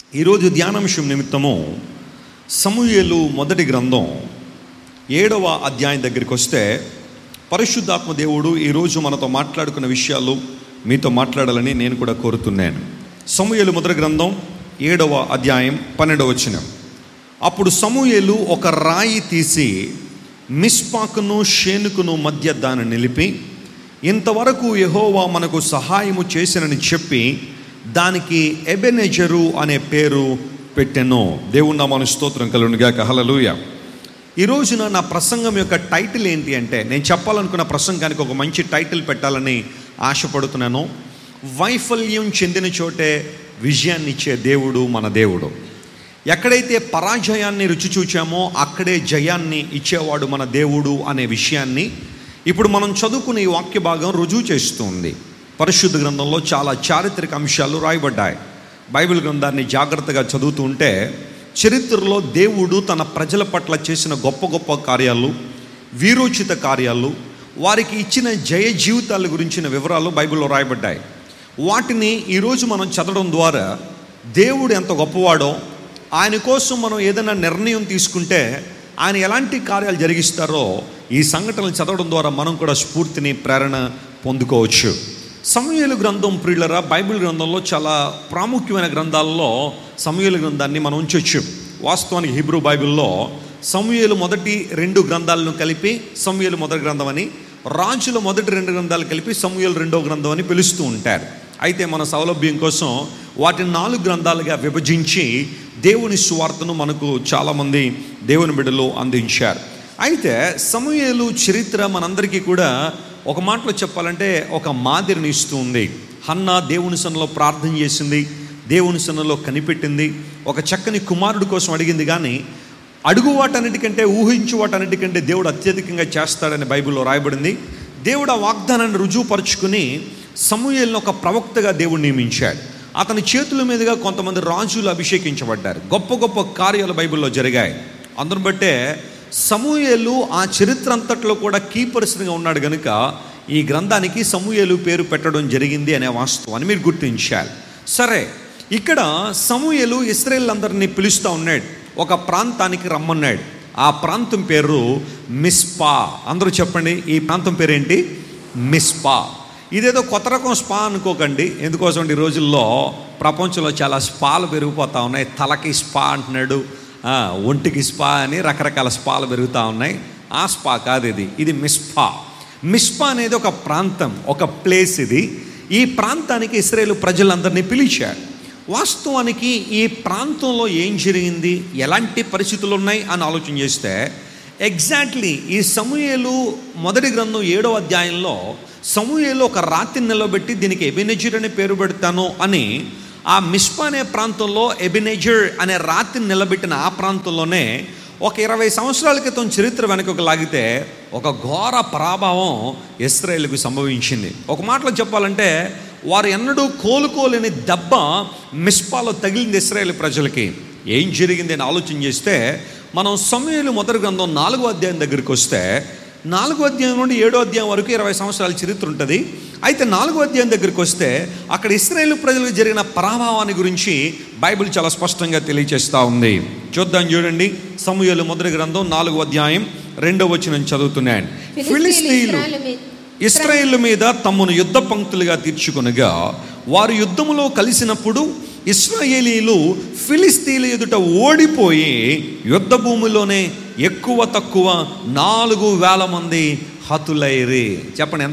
ఈరోజు ధ్యానాంశం నిమిత్తము సమూయేలు మొదటి గ్రంథం ఏడవ అధ్యాయం దగ్గరికి వస్తే పరిశుద్ధాత్మ దేవుడు ఈరోజు మనతో మాట్లాడుకున్న విషయాలు మీతో మాట్లాడాలని నేను కూడా కోరుతున్నాను సమూయేలు మొదటి గ్రంథం ఏడవ అధ్యాయం పన్నెండవ వచనం అప్పుడు సమూయేలు ఒక రాయి తీసి మిస్పాకును షేనుకును మధ్య దాన్ని నిలిపి ఇంతవరకు యెహోవా మనకు సహాయము చేసినని చెప్పి దానికి ఎబెనెజరు అనే పేరు పెట్టెను దేవుని నామాను స్తోత్రం కలుగునుగా కహలలుయ ఈ రోజున నా ప్రసంగం యొక్క టైటిల్ ఏంటి అంటే నేను చెప్పాలనుకున్న ప్రసంగానికి ఒక మంచి టైటిల్ పెట్టాలని ఆశపడుతున్నాను వైఫల్యం చెందిన చోటే విజయాన్ని ఇచ్చే దేవుడు మన దేవుడు ఎక్కడైతే పరాజయాన్ని రుచి చూచామో అక్కడే జయాన్ని ఇచ్చేవాడు మన దేవుడు అనే విషయాన్ని ఇప్పుడు మనం చదువుకునే ఈ వాక్య భాగం రుజువు చేస్తుంది పరిశుద్ధ గ్రంథంలో చాలా చారిత్రక అంశాలు రాయబడ్డాయి బైబిల్ గ్రంథాన్ని జాగ్రత్తగా చదువుతూ ఉంటే చరిత్రలో దేవుడు తన ప్రజల పట్ల చేసిన గొప్ప గొప్ప కార్యాలు వీరోచిత కార్యాలు వారికి ఇచ్చిన జయ జీవితాల గురించిన వివరాలు బైబిల్లో రాయబడ్డాయి వాటిని ఈరోజు మనం చదవడం ద్వారా దేవుడు ఎంత గొప్పవాడో ఆయన కోసం మనం ఏదైనా నిర్ణయం తీసుకుంటే ఆయన ఎలాంటి కార్యాలు జరిగిస్తారో ఈ సంఘటనలు చదవడం ద్వారా మనం కూడా స్ఫూర్తిని ప్రేరణ పొందుకోవచ్చు సమూహలు గ్రంథం ప్రియులరా బైబిల్ గ్రంథంలో చాలా ప్రాముఖ్యమైన గ్రంథాల్లో సమూహల గ్రంథాన్ని మనం ఉంచవచ్చు వాస్తవానికి హిబ్రూ బైబిల్లో సమూహలు మొదటి రెండు గ్రంథాలను కలిపి సమూహలు మొదటి గ్రంథం అని రాజుల మొదటి రెండు గ్రంథాలు కలిపి సమూహలు రెండో గ్రంథం అని పిలుస్తూ ఉంటారు అయితే మన సౌలభ్యం కోసం వాటిని నాలుగు గ్రంథాలుగా విభజించి దేవుని సువార్తను మనకు చాలామంది దేవుని బిడ్డలు అందించారు అయితే సమూహలు చరిత్ర మనందరికీ కూడా ఒక మాటలో చెప్పాలంటే ఒక మాదిరిని ఇస్తూ ఉంది హన్న దేవుని సన్నిలో ప్రార్థన చేసింది దేవుని సన్నిలో కనిపెట్టింది ఒక చక్కని కుమారుడు కోసం అడిగింది కానీ అడుగు వాటన్నిటికంటే ఊహించు వాటన్నిటికంటే దేవుడు అత్యధికంగా చేస్తాడని బైబిల్లో రాయబడింది దేవుడు ఆ వాగ్దానాన్ని రుజువుపరుచుకుని సమూహలను ఒక ప్రవక్తగా దేవుడు నియమించాడు అతని చేతుల మీదుగా కొంతమంది రాజులు అభిషేకించబడ్డారు గొప్ప గొప్ప కార్యాలు బైబిల్లో జరిగాయి అందును బట్టే సమూహలు ఆ చరిత్ర అంతట్లో కూడా కీ పర్సన్గా ఉన్నాడు కనుక ఈ గ్రంథానికి సమూహలు పేరు పెట్టడం జరిగింది అనే వాస్తవాన్ని మీరు గుర్తించాలి సరే ఇక్కడ సమూహలు ఇస్రాయేల్ అందరినీ పిలుస్తూ ఉన్నాడు ఒక ప్రాంతానికి రమ్మన్నాడు ఆ ప్రాంతం పేరు మిస్పా అందరూ చెప్పండి ఈ ప్రాంతం పేరేంటి మిస్పా ఇదేదో కొత్త రకం స్పా అనుకోకండి ఎందుకోసం ఈ రోజుల్లో ప్రపంచంలో చాలా స్పాలు పెరిగిపోతూ ఉన్నాయి తలకి స్పా అంటున్నాడు ఆ, ఒంటికి స్పా అని రకరకాల స్పాలు పెరుగుతూ ఉన్నాయి ఆ స్పా కాదు ఇది ఇది మిస్పా మిస్పా అనేది ఒక ప్రాంతం ఒక ప్లేస్ ఇది ఈ ప్రాంతానికి ఇస్రాయేల్ ప్రజలందరినీ పిలిచాడు వాస్తవానికి ఈ ప్రాంతంలో ఏం జరిగింది ఎలాంటి పరిస్థితులు ఉన్నాయి అని ఆలోచన చేస్తే ఎగ్జాక్ట్లీ ఈ సమూహలు మొదటి గ్రంథం ఏడో అధ్యాయంలో సమూహలు ఒక రాత్రి నిలబెట్టి దీనికి ఎబినెజర్ అనే పేరు పెడతాను అని ఆ మిస్పా అనే ప్రాంతంలో ఎబినెజర్ అనే రాత్రి నిలబెట్టిన ఆ ప్రాంతంలోనే ఒక ఇరవై సంవత్సరాల క్రితం చరిత్ర వెనకకు లాగితే ఒక ఘోర పరాభావం ఇస్రాయేల్కు సంభవించింది ఒక మాటలో చెప్పాలంటే వారు ఎన్నడూ కోలుకోలేని దెబ్బ మిస్పాలో తగిలింది ఇస్రాయేల్ ప్రజలకి ఏం జరిగింది అని ఆలోచన చేస్తే మనం సమయంలో మొదటి గ్రంథం నాలుగో అధ్యాయం దగ్గరికి వస్తే నాలుగో అధ్యాయం నుండి ఏడో అధ్యాయం వరకు ఇరవై సంవత్సరాల చరిత్ర ఉంటుంది అయితే నాలుగో అధ్యాయం దగ్గరికి వస్తే అక్కడ ఇస్రాయేల్ ప్రజలకు జరిగిన పరాభావాన్ని గురించి బైబిల్ చాలా స్పష్టంగా తెలియజేస్తూ ఉంది చూద్దాం చూడండి సమూహలు మొదటి గ్రంథం నాలుగో అధ్యాయం రెండో వచనం చదువుతున్నాను ఫిలిస్తీన్లు ఇస్రాయేల్ మీద తమను యుద్ధ పంక్తులుగా తీర్చుకొనగా వారు యుద్ధములో కలిసినప్పుడు ఇస్రాయేలీలు ఫిలిస్తీన్ల ఎదుట ఓడిపోయి యుద్ధ భూమిలోనే ఎక్కువ తక్కువ నాలుగు వేల మంది హతులైరి చెప్పండి ఎంత